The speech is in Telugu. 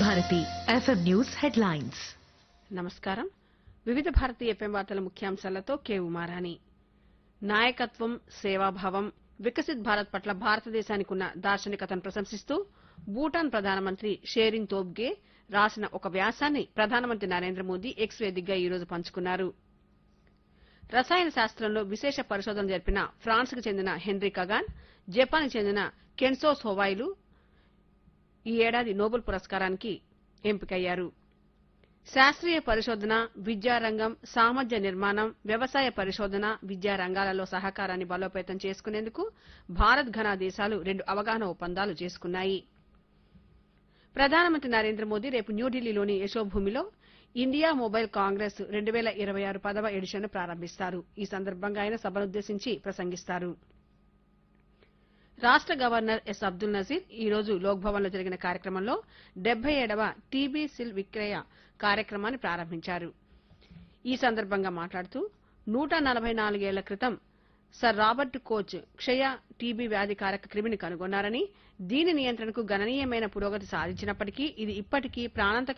భారతి ఎఫ్ఎం న్యూస్ హెడ్లైన్స్ నమస్కారం వివిధ భారతి ఎఫ్ఎం వార్తల ముఖ్యాంశాలతో కె ఉమారాణి నాయకత్వం సేవాభావం వికసిత్ భారత్ పట్ల భారతదేశానికి ఉన్న దార్శనికతను ప్రశంసిస్తూ భూటాన్ ప్రధానమంత్రి షేరింగ్ తోబ్గే రాసిన ఒక వ్యాసాన్ని ప్రధానమంత్రి నరేంద్ర మోదీ ఎక్స్ వేదికగా ఈ రోజు పంచుకున్నారు రసాయన శాస్త్రంలో విశేష పరిశోధన జరిపిన ఫ్రాన్స్ కు చెందిన హెన్రీ కగాన్ జపాన్ కు చెందిన కెన్సో సోవాయిలు ఈ ఏడాది నోబెల్ పురస్కారానికి ఎంపికయ్యారు శాస్త్రీయ పరిశోధన విద్యారంగం సామర్థ్య నిర్మాణం వ్యవసాయ పరిశోధన విద్యా రంగాలలో సహకారాన్ని బలోపేతం చేసుకునేందుకు భారత్ ఘనా దేశాలు రెండు అవగాహన ఒప్పందాలు చేసుకున్నాయి ప్రధానమంత్రి నరేంద్ర మోదీ రేపు న్యూఢిల్లీలోని యశోభూమిలో ఇండియా మొబైల్ కాంగ్రెస్ రెండు వేల ఇరవై ఆరు పదవ ఎడిషన్ ప్రారంభిస్తారు ఈ సందర్భంగా ఆయన సభనుద్దేశించి ప్రసంగిస్తారు రాష్ట గవర్నర్ ఎస్ అబ్దుల్ నజీర్ ఈ రోజు లోక్భవన్ లో జరిగిన కార్యక్రమంలో డెబ్బై ఏడవ టీబీ సిల్ విక్రయ కార్యక్రమాన్ని ప్రారంభించారు ఈ సందర్భంగా మాట్లాడుతూ నూట నలభై నాలుగేళ్ల క్రితం సర్ రాబర్ట్ కోచ్ క్షయ టీబీ వ్యాధికారక క్రిమిని కనుగొన్నారని దీని నియంత్రణకు గణనీయమైన పురోగతి సాధించినప్పటికీ ఇది ఇప్పటికీ ప్రాణాంతక